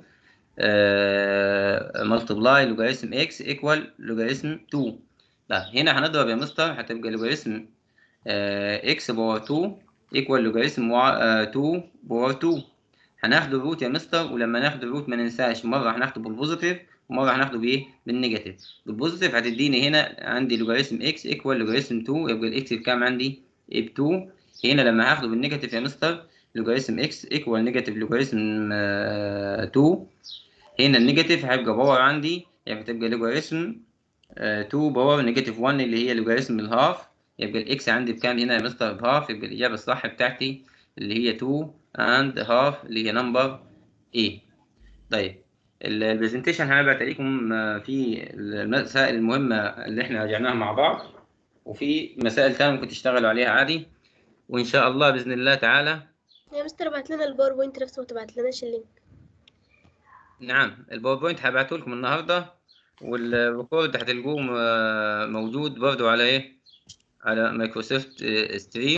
ملتبلاي لوغاريتم اكس ايكوال لوغاريتم 2 طيب هنا هنضرب يا مستر هتبقى لوغاريتم اكس باور 2 ايكوال لوغاريتم 2 باور 2 هناخد الروت يا مستر ولما ناخد الروت ما ننساش مره هناخده بالبوزيتيف ومره هناخده بايه بالنيجاتيف بالبوزيتيف هتديني هنا عندي لوغاريتم اكس ايكوال لوغاريتم 2 يبقى الاكس بكام عندي ب 2 هنا لما هاخده بالنيجاتيف يا مستر لوغاريتم اكس ايكوال نيجاتيف لوغاريتم 2 هنا النيجاتيف هيبقى باور عندي يعني تبقى لوغاريتم 2 باور نيجاتيف 1 اللي هي لوغاريتم الهاف يبقى الاكس عندي بكام هنا يا مستر بهاف يبقى الاجابه الصح بتاعتي اللي هي 2 اند هاف اللي هي نمبر A طيب البرزنتيشن هنبعت عليكم في المسائل المهمه اللي احنا راجعناها مع بعض وفي مسائل تانية ممكن تشتغلوا عليها عادي وان شاء الله باذن الله تعالى يا مستر بعت لنا الباوربوينت نفسه ما تبعت لناش اللينك نعم الباوربوينت هبعته لكم النهارده والريكورد هتلقوه موجود برضو على ايه على مايكروسوفت ستريم